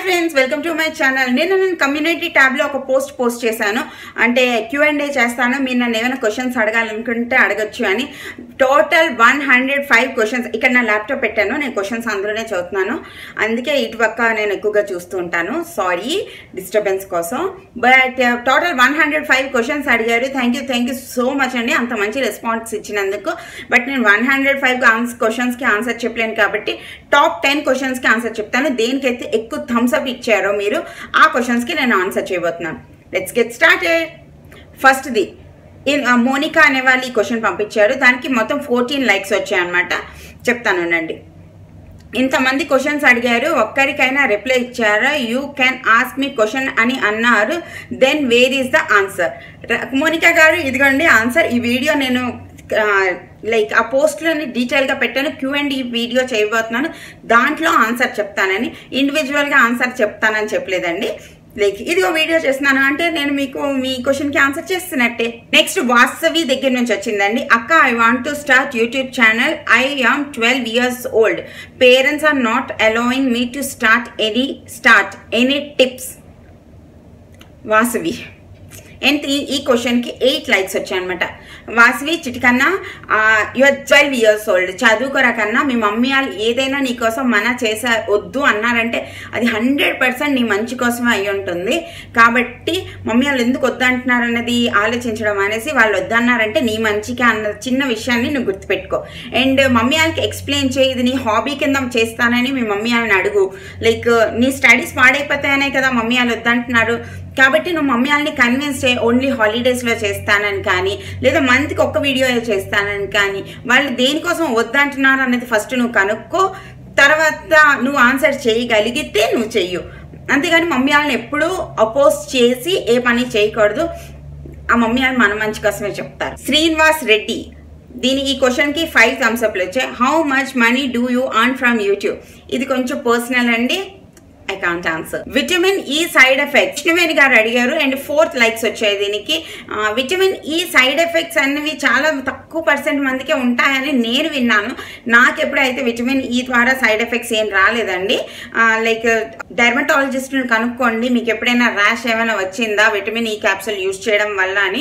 friends welcome to my channel నేను నేను community ట్యాబ్లో ఒక పోస్ట్ పోస్ట్ చేశాను అంటే క్యూ అండ్ ఏ చేస్తాను మీరు నన్ను ఏమైనా క్వశ్చన్స్ అడగాలనుకుంటే అడగచ్చు అని total one hundred five questions ఇక్కడ నా ల్యాప్టాప్ పెట్టాను నేను క్వశ్చన్స్ అందులోనే చదువుతున్నాను అందుకే ఇటు పక్క నేను ఎక్కువగా చూస్తూ ఉంటాను సారీ డిస్టర్బెన్స్ కోసం but total one hundred five questions అడిగారు thank you thank you so much అండి అంత మంచి రెస్పాన్స్ ఇచ్చినందుకు బట్ నేను వన్ హండ్రెడ్ ఫైవ్ ఆన్సర్ క్వశ్చన్స్కి ఆన్సర్ చెప్పలేను కాబట్టి టాప్ టెన్ క్వశ్చన్స్కి ఆన్సర్ చెప్తాను దేనికైతే ఎక్కువ థమ్స్ అప్ ఇచ్చారో మీరు ఆ క్వశ్చన్స్కి నేను ఆన్సర్ చేయబోతున్నాను లెట్స్ గెట్ స్టార్టెడ్ ఫస్ట్ది మోనికా అనే వాళ్ళు ఈ క్వశ్చన్ పంపించారు దానికి మొత్తం ఫోర్టీన్ లైక్స్ వచ్చాయన్నమాట చెప్తాను ఉండండి ఇంతమంది క్వశ్చన్స్ అడిగారు ఒక్కరికైనా రిప్లై ఇచ్చారా you can ask me question అని అన్నారు then where is the answer Monika గారు ఇదిగోండి ఆన్సర్ ఈ వీడియో నేను లైక్ ఆ పోస్ట్లోని డీటెయిల్గా పెట్టాను క్యూ అండ్ ఈ వీడియో చేయబోతున్నాను దాంట్లో ఆన్సర్ చెప్తానని ఇండివిజువల్గా ఆన్సర్ చెప్తానని చెప్పలేదండి లైక్ ఇదిగో వీడియో చేస్తున్నాను అంటే నేను మీకు మీ క్వశ్చన్కి ఆన్సర్ చేస్తున్నట్టే నెక్స్ట్ వాస్తవి దగ్గర నుంచి వచ్చిందండి అక్క I want to start YouTube channel I am twelve years old parents are not allowing me to start any start any tips Vasavi and ఈ ఈ క్వశ్చన్కి ఎయిట్ లైక్స్ వచ్చాయన్నమాట వాసవి చిటికన్నా యువర్ ట్వెల్వ్ ఇయర్స్ ఓల్డ్ చదువుకోరా కన్నా మీ మమ్మీ వాళ్ళు ఏదైనా నీ కోసం మన చేసా వద్దు అన్నారంటే అది హండ్రెడ్ పర్సెంట్ నీ మంచి కోసమే అయి ఉంటుంది కాబట్టి మమ్మీ వాళ్ళు ఎందుకు వద్దంటున్నారు అన్నది ఆలోచించడం అనేసి వాళ్ళు వద్దన్నారంటే నీ మంచిగా అన్న చిన్న విషయాన్ని నువ్వు గుర్తుపెట్టుకో అండ్ మమ్మీ వాళ్ళకి ఎక్స్ప్లెయిన్ చేయి ఇది నీ హాబీ కింద చేస్తానని మీ మమ్మీ వాళ్ళని అడుగు లైక్ నీ స్టడీస్ పాడైపోతాయనే కదా మమ్మీ వాళ్ళు వద్దంటున్నారు కాబట్టి నువ్వు మమ్మీ వాళ్ళని కన్విన్స్ చేయి ఓన్లీ హాలిడేస్లో చేస్తానని కానీ లేదా మంత్కి ఒక్క వీడియో చేస్తానని కానీ వాళ్ళు దేనికోసం వద్దంటున్నారు అనేది ఫస్ట్ నువ్వు కనుక్కో తర్వాత నువ్వు ఆన్సర్ చేయగలిగితే నువ్వు చెయ్యు అంతేగాని మమ్మీ వాళ్ళని ఎప్పుడూ అపోజ్ చేసి ఏ పని చేయకూడదు ఆ మమ్మీ వాళ్ళు మన మంచి కోసమే చెప్తారు శ్రీనివాస్ రెడ్డి దీని ఈ క్వశ్చన్కి ఫైవ్ థమ్స్అప్లు వచ్చాయి how much money do you earn from YouTube ఇది కొంచెం పర్సనల్ అండి I can't answer vitamin E side effects vitamin గారు అడిగారు అండ్ ఫోర్త్ లైక్స్ వచ్చాయి దీనికి విటమిన్ ఈ సైడ్ ఎఫెక్ట్స్ అనేవి చాలా తక్కువ పర్సెంట్ మందికే ఉంటాయని నేను విన్నాను నాకు ఎప్పుడైతే విటమిన్ ఈ ద్వారా సైడ్ ఎఫెక్ట్స్ ఏం రాలేదండి లైక్ డెర్మటాలజిస్ట్ని కనుక్కోండి మీకు ఎప్పుడైనా ర్యాష్ ఏమైనా వచ్చిందా విటమిన్ ఈ క్యాప్సూల్ యూజ్ చేయడం వల్ల అని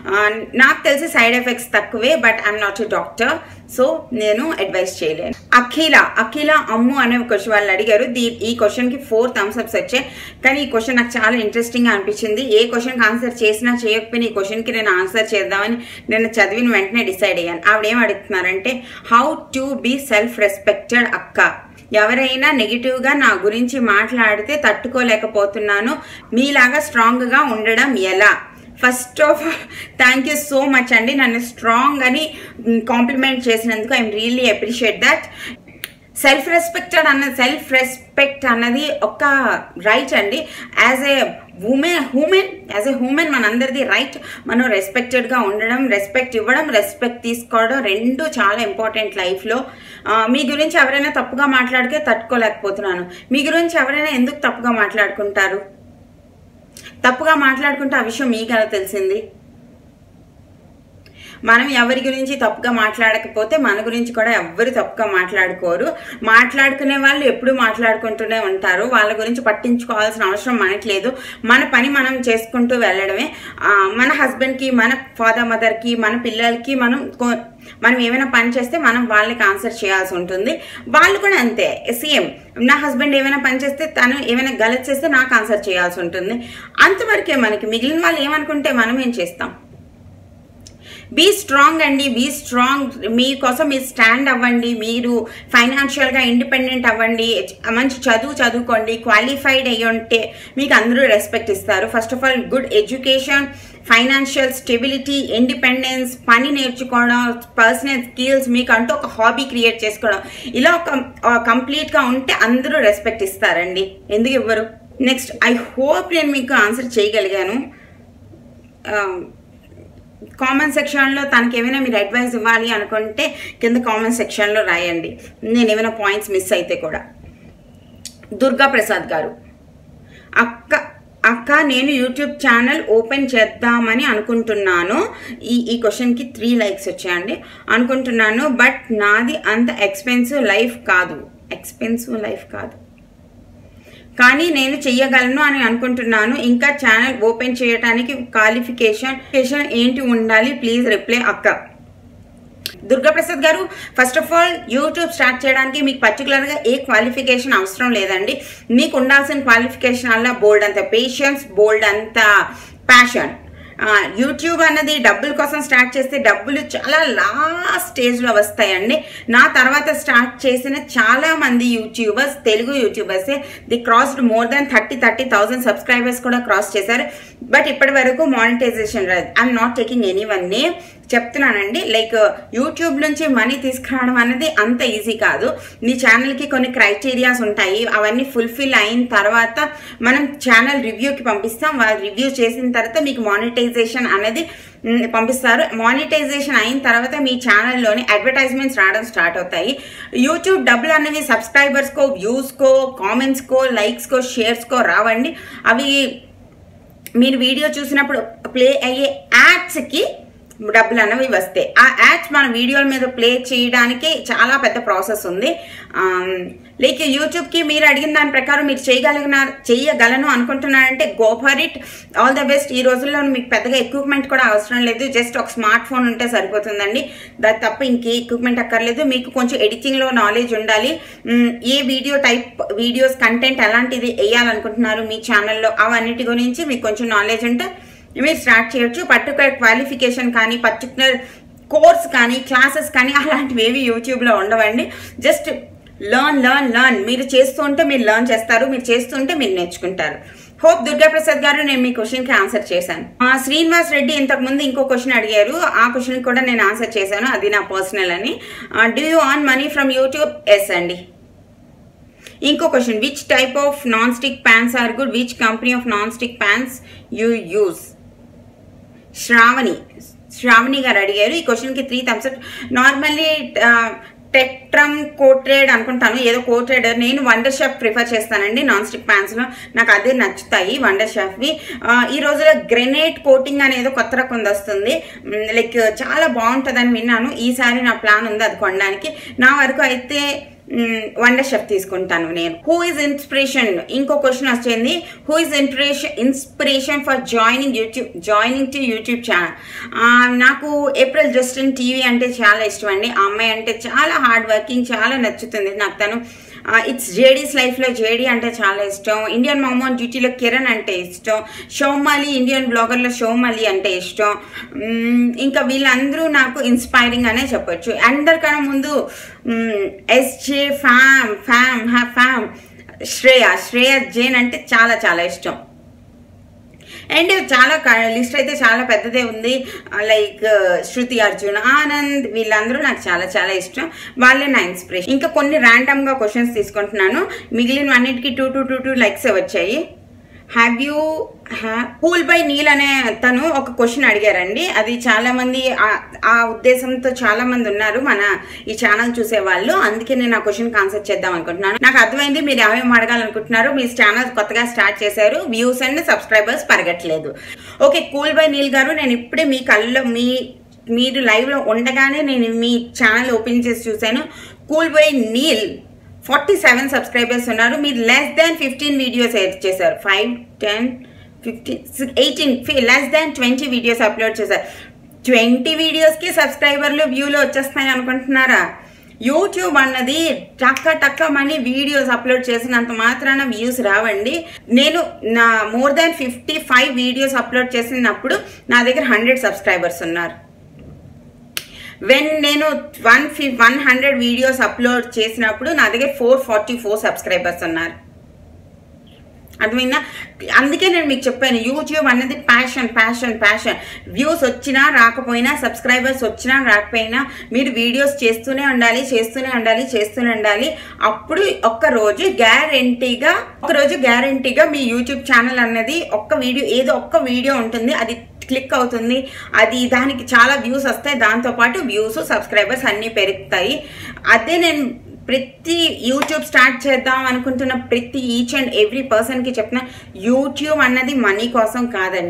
నాకు తెలిసి సైడ్ ఎఫెక్ట్స్ తక్కువే but I'm not a doctor so నేను అడ్వైస్ చేయలేను అఖిల అఖిల అమ్ము అనే క్వశ్చన్ వాళ్ళు అడిగారు దీ ఈ క్వశ్చన్కి ఫోర్ థమ్స్ అప్స్ వచ్చాయి కానీ ఈ క్వశ్చన్ నాకు చాలా ఇంట్రెస్టింగ్ అనిపించింది ఏ క్వశ్చన్కి ఆన్సర్ చేసినా చేయకపోయినా ఈ క్వశ్చన్కి నేను ఆన్సర్ చేద్దామని నేను చదివిన వెంటనే డిసైడ్ అయ్యాను ఆవిడ ఏం అడుగుతున్నారంటే how to be self respected అక్క ఎవరైనా నెగిటివ్గా నా గురించి మాట్లాడితే తట్టుకోలేకపోతున్నాను మీలాగా స్ట్రాంగ్గా ఉండడం ఎలా first of all thank you so much అండి నన్ను స్ట్రాంగ్ అని కాంప్లిమెంట్ చేసినందుకు I'm really appreciate that self respected అన్న సెల్ఫ్ రెస్పెక్ట్ అన్నది ఒక రైట్ అండి as a women human as a human మనందరిది రైట్ మనం రెస్పెక్టెడ్గా ఉండడం రెస్పెక్ట్ ఇవ్వడం రెస్పెక్ట్ తీసుకోవడం రెండు చాలా ఇంపార్టెంట్ లైఫ్లో మీ గురించి ఎవరైనా తప్పుగా మాట్లాడితే తట్టుకోలేకపోతున్నాను మీ గురించి ఎవరైనా ఎందుకు తప్పుగా మాట్లాడుకుంటారు తప్పుగా మాట్లాడుకుంటే ఆ విషయం మీకు ఎలా తెలిసింది మనం ఎవరి గురించి తప్పుగా మాట్లాడకపోతే మన గురించి కూడా ఎవ్వరు తప్పుగా మాట్లాడుకోరు మాట్లాడుకునే వాళ్ళు ఎప్పుడు మాట్లాడుకుంటూనే ఉంటారు వాళ్ళ గురించి పట్టించుకోవాల్సిన అవసరం మనకి లేదు మన పని మనం చేసుకుంటూ వెళ్ళడమే మన హస్బెండ్కి మన ఫాదర్ మదర్కి మన పిల్లలకి మనం మనం ఏమైనా పని చేస్తే మనం వాళ్ళకి ఆన్సర్ చేయాల్సి ఉంటుంది వాళ్ళు కూడా అంతే సేమ్ నా హస్బెండ్ ఏమైనా పని చేస్తే తను ఏమైనా గలత్ చేస్తే నాకు ఆన్సర్ చేయాల్సి ఉంటుంది అంతవరకే మనకి మిగిలిన వాళ్ళు ఏమనుకుంటే మనం ఏం చేస్తాం బీ స్ట్రాంగ్ అండి బీ స్ట్రాంగ్ మీకోసం మీరు స్టాండ్ అవ్వండి మీరు ఫైనాన్షియల్గా ఇండిపెండెంట్ అవ్వండి మంచి చదువు చదువుకోండి క్వాలిఫైడ్ అయ్యి ఉంటే మీకు అందరూ రెస్పెక్ట్ ఇస్తారు first of all good education financial stability independence పని నేర్చుకోవడం పర్సనల్ స్కిల్స్ మీకు అంటూ ఒక హాబీ క్రియేట్ చేసుకోవడం ఇలా ఒక కంప్లీట్గా ఉంటే అందరూ రెస్పెక్ట్ ఇస్తారండి ఎందుకు ఇవ్వరు నెక్స్ట్ ఐ హోప్ నేను మీకు ఆన్సర్ చేయగలిగాను కామెంట్ సెక్షన్లో తనకి ఏమైనా మీరు అడ్వైస్ ఇవ్వాలి అనుకుంటే కింద కామెంట్ సెక్షన్లో రాయండి నేను ఏమైనా పాయింట్స్ మిస్ అయితే కూడా దుర్గా ప్రసాద్ గారు అక్క అక్క నేను యూట్యూబ్ ఛానల్ ఓపెన్ చేద్దామని అనుకుంటున్నాను ఈ ఈ క్వశ్చన్కి త్రీ లైక్స్ వచ్చాయండి అనుకుంటున్నాను బట్ నాది అంత ఎక్స్పెన్సివ్ లైఫ్ కాదు ఎక్స్పెన్సివ్ లైఫ్ కాదు కానీ నేను చెయ్యగలను అని అనుకుంటున్నాను ఇంకా ఛానల్ ఓపెన్ చేయడానికి క్వాలిఫికేషన్ ఏంటి ఉండాలి ప్లీజ్ రిప్లై అక్క దుర్గాప్రసాద్ గారు first of all YouTube start చేయడానికి మీకు పర్టికులర్గా ఏ క్వాలిఫికేషన్ అవసరం లేదండి మీకు ఉండాల్సిన క్వాలిఫికేషన్ అలా బోల్డ్ అంత పేషెన్స్ బోల్డ్ అంత ప్యాషన్ యూట్యూబ్ అన్నది డబ్బుల కోసం స్టార్ట్ చేస్తే డబ్బులు చాలా లాస్ట్ స్టేజ్లో వస్తాయండి నా తర్వాత స్టార్ట్ చేసిన చాలా మంది యూట్యూబర్స్ తెలుగు యూట్యూబర్సే the crossed more than thirty thirty thousand subscribers కూడా క్రాస్ చేశారు బట్ ఇప్పటి వరకు మానిటైజేషన్ రాదు I'm not taking any one name చెప్తున్నానండి లైక్ యూట్యూబ్ నుంచి మనీ తీసుకురావడం అనేది అంత ఈజీ కాదు మీ ఛానల్కి కొన్ని క్రైటీరియాస్ ఉంటాయి అవన్నీ ఫుల్ఫిల్ అయిన తర్వాత మనం ఛానల్ రివ్యూకి పంపిస్తాం వాళ్ళు రివ్యూ చేసిన తర్వాత మీకు మానిటైజేషన్ అనేది మ్, పంపిస్తారు మానిటైజేషన్ అయిన తర్వాత మీ ఛానల్లోని అడ్వర్టైజ్మెంట్స్ రావడం స్టార్ట్ అవుతాయి యూట్యూబ్ డబ్బులు అనేవి సబ్స్క్రైబర్స్కో వ్యూస్కో కామెంట్స్కో లైక్స్కో షేర్స్కో రావండి అవి మీరు వీడియో చూసినప్పుడు ప్లే అయ్యే యాడ్స్కి డబ్బులు అనేవి వస్తాయి ఆ యాడ్స్ మన వీడియోల మీద ప్లే చేయడానికి చాలా పెద్ద ప్రాసెస్ ఉంది లైక్ యూట్యూబ్కి మీరు అడిగిన దాని ప్రకారం మీరు చేయగలిగిన చేయగలను అనుకుంటున్నారంటే go for it all the best ఈ రోజుల్లో మీకు పెద్దగా ఎక్విప్మెంట్ కూడా అవసరం లేదు జస్ట్ ఒక స్మార్ట్ ఫోన్ ఉంటే సరిపోతుందండి దాని తప్ప ఇంకే ఎక్విప్మెంట్ అక్కర్లేదు మీకు కొంచెం ఎడిటింగ్లో నాలెడ్జ్ ఉండాలి మ్, ఏ వీడియో టైప్ వీడియోస్ కంటెంట్ ఎలాంటిది వేయాలనుకుంటున్నారు మీ ఛానల్లో అవన్నిటి గురించి మీకు కొంచెం నాలెడ్జ్ ఉంటే మీరు స్టార్ట్ చేయొచ్చు పర్టికులర్ క్వాలిఫికేషన్ కానీ పర్టికులర్ కోర్స్ కానీ క్లాసెస్ కానీ అలాంటివి ఏవి యూట్యూబ్లో ఉండవండి జస్ట్ లర్న్ లర్న్ లర్న్ మీరు చేస్తుంటే మీరు లర్న్ చేస్తారు మీరు చేస్తుంటే మీరు నేర్చుకుంటారు హోప్ దుర్గాప్రసాద్ గారు నేను మీ క్వశ్చన్కి ఆన్సర్ చేశాను ఆ, శ్రీనివాస్ రెడ్డి ఇంతకు ముందు ఇంకో క్వశ్చన్ అడిగారు ఆ క్వశ్చన్ కూడా నేను ఆన్సర్ చేశాను అది నా పర్సనల్ అని do you earn money from YouTube yes అండి ఇంకో question which type of non stick pans are good which company of non stick pans you use Shravani Shravani గారు అడిగారు ఈ క్వశ్చన్కి త్రీ థమ్స్ నార్మల్లీ టెక్ట్రమ్ కోట్రేడ్ అనుకుంటాను ఏదో కోట్రేడ్ నేను వండర్ షాప్ ప్రిఫర్ చేస్తానండి నాన్ స్టిక్ ప్యాన్స్లో నాకు అదే నచ్చుతాయి వండర్ షాప్వి ఈ రోజులో గ్రెనేట్ కోటింగ్ అనేది కొత్త రకం వస్తుంది లైక్ చాలా బాగుంటుందని విన్నాను ఈసారి నా ప్లాన్ ఉంది అది కొనడానికి నా వరకు అయితే వండర్ షెఫ్ తీసుకుంటాను నేను హూ ఇస్ ఇన్స్పిరేషన్ ఇంకో క్వశ్చన్ వచ్చింది who is inspiration inspiration for joining YouTube joining to YouTube channel నాకు ఏప్రిల్ జస్టిన్ టీవీ అంటే చాలా ఇష్టం అండి ఆ అమ్మాయి అంటే చాలా హార్డ్ వర్కింగ్ చాలా నచ్చుతుంది నాకు తను ఇట్స్ జేడీస్ లైఫ్లో జేడీ అంటే చాలా ఇష్టం ఇండియన్ మామోన్ డ్యూటీలో కిరణ్ అంటే ఇష్టం షోమాలి ఇండియన్ బ్లాగర్లో షోమాలి అంటే ఇష్టం మ్మ్, ఇంకా వీళ్ళందరూ నాకు ఇన్స్పైరింగ్ అనే చెప్పొచ్చు అందరికన్నా ముందు ఎస్జే ఫ్యామ్ ఫ్యామ్ హ్యా ఫ్యామ్ శ్రేయ శ్రేయ జైన్ అంటే చాలా చాలా ఇష్టం అండ్ చాలా లిస్ట్ అయితే చాలా పెద్దదే ఉంది లైక్ శృతి అర్జున్ ఆనంద్ వీళ్ళందరూ నాకు చాలా చాలా ఇష్టం వాళ్ళే నా ఇన్స్పిరేషన్ ఇంకా కొన్ని ర్యాండమ్ గా క్వశ్చన్స్ తీసుకుంటున్నాను మిగిలిన అన్నిటికీ two two two two likes వచ్చాయి have you cool by Neel అనే తను ఒక క్వశ్చన్ అడిగారండి అది చాలా మంది ఆ- ఆ ఉద్దేశంతో చాలా మంది ఉన్నారు మన ఈ ఛానల్ చూసే వాళ్ళు అందుకే నేను ఆ క్వశ్చన్ ఆన్సర్ చేద్దాం అనుకుంటున్నాను నాకు అర్థమైంది మీరు ఏమేమి అడగాలనుకుంటున్నారు మీ ఛానల్ కొత్తగా స్టార్ట్ చేశారు వ్యూస్ అండ్ సబ్స్క్రైబర్స్ పెరగట్లేదు ఓకే కూల్ బై నీల్ గారు నేను ఇప్పుడే మీ కళ్ళలో మీ మీరు లైవ్లో ఉండగానే నేను మీ ఛానల్ ఓపెన్ చేసి చూశాను cool by Neel forty seven subscribers ఉన్నారు మీరు less than fifteen videos edit చేశారు five ten fifteen eighteen less than twenty videos upload చేశారు ట్వంటీ వీడియోస్కి సబ్స్క్రైబర్లు వ్యూలు వచ్చేస్తాయి అనుకుంటున్నారా యూట్యూబ్ అన్నది టక్క టక్క మనీ వీడియోస్ అప్లోడ్ చేసినంత మాత్రాన వ్యూస్ రావండి నేను నా more than fifty five videos upload చేసినప్పుడు నా దగ్గర హండ్రెడ్ సబ్స్క్రైబర్స్ ఉన్నారు వెన్ నేను వన్ ఫి వన్ హండ్రెడ్ వీడియోస్ అప్లోడ్ చేసినప్పుడు నా దగ్గర ఫోర్ ఫార్టీ ఫోర్ సబ్స్క్రైబర్స్ ఉన్నారు అర్థమైందా అందుకే నేను మీకు చెప్పాను యూట్యూబ్ అన్నది ప్యాషన్ ప్యాషన్ ప్యాషన్ వ్యూస్ వచ్చినా రాకపోయినా సబ్స్క్రైబర్స్ వచ్చినా రాకపోయినా మీరు వీడియోస్ చేస్తూనే ఉండాలి చేస్తూనే ఉండాలి చేస్తూనే ఉండాలి అప్పుడు ఒక్క రోజు గ్యారంటీగా ఒక రోజు గ్యారంటీగా మీ యూట్యూబ్ ఛానల్ అన్నది ఒక్క వీడియో ఏదో ఒక్క వీడియో ఉంటుంది అది క్లిక్ అవుతుంది అది దానికి చాలా వ్యూస్ వస్తాయి దాంతోపాటు వ్యూస్ సబ్స్క్రైబర్స్ అన్నీ పెరుగుతాయి అదే నేను ప్రతి యూట్యూబ్ స్టార్ట్ చేద్దాం అనుకుంటున్న ప్రతి ఈచ్ అండ్ ఎవ్రీ పర్సన్కి చెప్తున్నా యూట్యూబ్ అన్నది మనీ కోసం కాదండి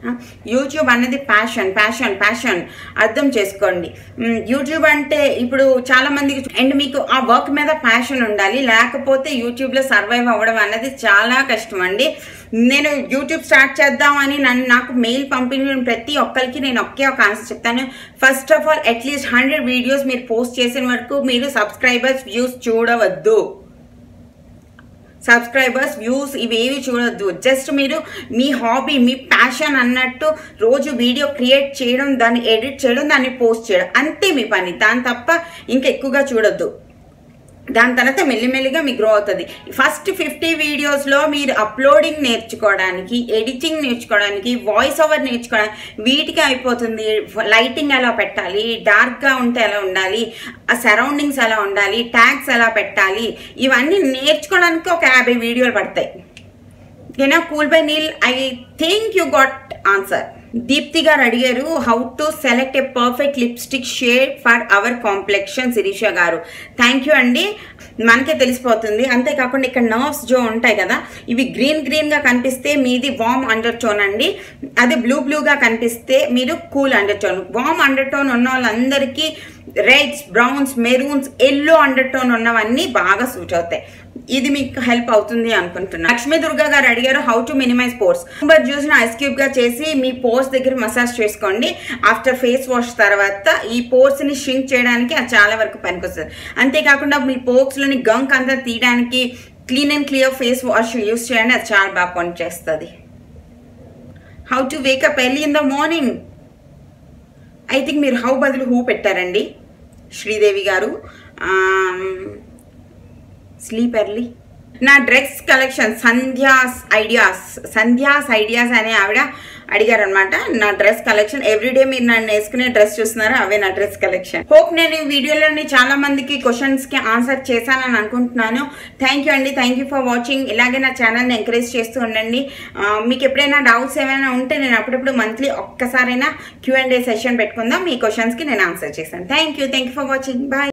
యూట్యూబ్ అనేది ప్యాషన్ ప్యాషన్ ప్యాషన్ అర్థం చేసుకోండి మ్, యూట్యూబ్ అంటే ఇప్పుడు చాలా మందికి అండ్ మీకు ఆ వర్క్ మీద ప్యాషన్ ఉండాలి లేకపోతే యూట్యూబ్లో సర్వైవ్ అవ్వడం అనేది చాలా కష్టం అండి నేను యూట్యూబ్ స్టార్ట్ చేద్దామని నన్ను నాకు మెయిల్ పంపిన ప్రతి ఒక్కరికి నేను ఒకే ఒక ఆన్సర్ చెప్తాను first of all at least hundred videos మీరు పోస్ట్ చేసిన వరకు మీరు సబ్స్క్రైబర్స్ వ్యూస్ చూడవద్దు సబ్స్క్రైబర్స్ వ్యూస్ ఇవేవి చూడొద్దు జస్ట్ మీరు మీ హాబీ మీ ప్యాషన్ అన్నట్టు రోజు వీడియో క్రియేట్ చేయడం దాన్ని ఎడిట్ చేయడం దాన్ని పోస్ట్ చేయడం అంతే మీ పని దాని తప్ప ఇంకా ఎక్కువగా చూడొద్దు దాని తర్వాత మెల్లిమెల్లిగా మీకు గ్రో అవుతుంది ఫస్ట్ ఫిఫ్టీ వీడియోస్లో మీరు అప్లోడింగ్ నేర్చుకోవడానికి ఎడిటింగ్ నేర్చుకోవడానికి వాయిస్ ఓవర్ నేర్చుకోవడానికి వీటికి అయిపోతుంది లైటింగ్ ఎలా పెట్టాలి డార్క్గా ఉంటే ఎలా ఉండాలి ఆ సరౌండింగ్స్ ఎలా ఉండాలి ట్యాగ్స్ ఎలా పెట్టాలి ఇవన్నీ నేర్చుకోవడానికి ఒక యాభై వీడియోలు పడతాయి ఓకేనా cool by Neel I think you got answer Deepti గారు అడిగారు how to select a perfect lipstick shade for our complexion Sirisha గారు థ్యాంక్ యూ అండి మనకే తెలిసిపోతుంది అంతేకాకుండా ఇక్కడ నర్వ్స్ జో ఉంటాయి కదా ఇవి గ్రీన్ గ్రీన్గా కనిపిస్తే మీది వామ్ అండర్ టోన్ అండి అది బ్లూ బ్లూగా కనిపిస్తే మీరు cool under tone warm under tone ఉన్న వాళ్ళందరికీ reds browns maroons yellow under tone ఉన్నవన్నీ బాగా సూట్ అవుతాయి ఇది మీకు హెల్ప్ అవుతుంది అనుకుంటున్నా లక్ష్మీ దుర్గా గారు అడిగారు how to minimize pores but juice ని ఐస్ క్యూబ్ గా చేసి మీ పోర్స్ దగ్గర మసాజ్ చేసుకోండి ఆఫ్టర్ ఫేస్ వాష్ తర్వాత ఈ పోర్స్ ని షింక్ చేయడానికి అది చాలా వరకు పనికొస్తుంది అంతేకాకుండా మీ పోర్స్ లోని గంక్ అంతా తీయడానికి clean and clear face wash use చేయండి అది చాలా బాగా పనిచేస్తుంది how to wake up early in the morning I think మీరు హౌ బదులు హూ పెట్టారండి శ్రీదేవి గారు స్లీప్ ఎర్లీ నా dress collection Sandhya's ideas Sandhya's ideas అనే ఆవిడ అడిగారు అనమాట నా డ్రెస్ కలెక్షన్ ఎవ్రీడే మీరు నన్ను వేసుకునే డ్రెస్ చూస్తున్నారు అవే నా డ్రెస్ కలెక్షన్ హోప్ నేను ఈ వీడియోలోని చాలా మందికి క్వశ్చన్స్ కి ఆన్సర్ చేశానని అనుకుంటున్నాను థ్యాంక్ యూ అండి థ్యాంక్ యూ ఫర్ వాచింగ్ ఇలాగే నా ఛానల్ని ఎంకరేజ్ చేస్తూ ఉండండి ఆ, మీకు ఎప్పుడైనా డౌట్స్ ఏమైనా ఉంటే నేను అప్పుడప్పుడు మంత్లీ ఒక్కసారైనా క్యూ అండ్ ఏ సెషన్ పెట్టుకుందాం మీ క్వశ్చన్స్కి నేను ఆన్సర్ చేశాను thank you thank you for watching bye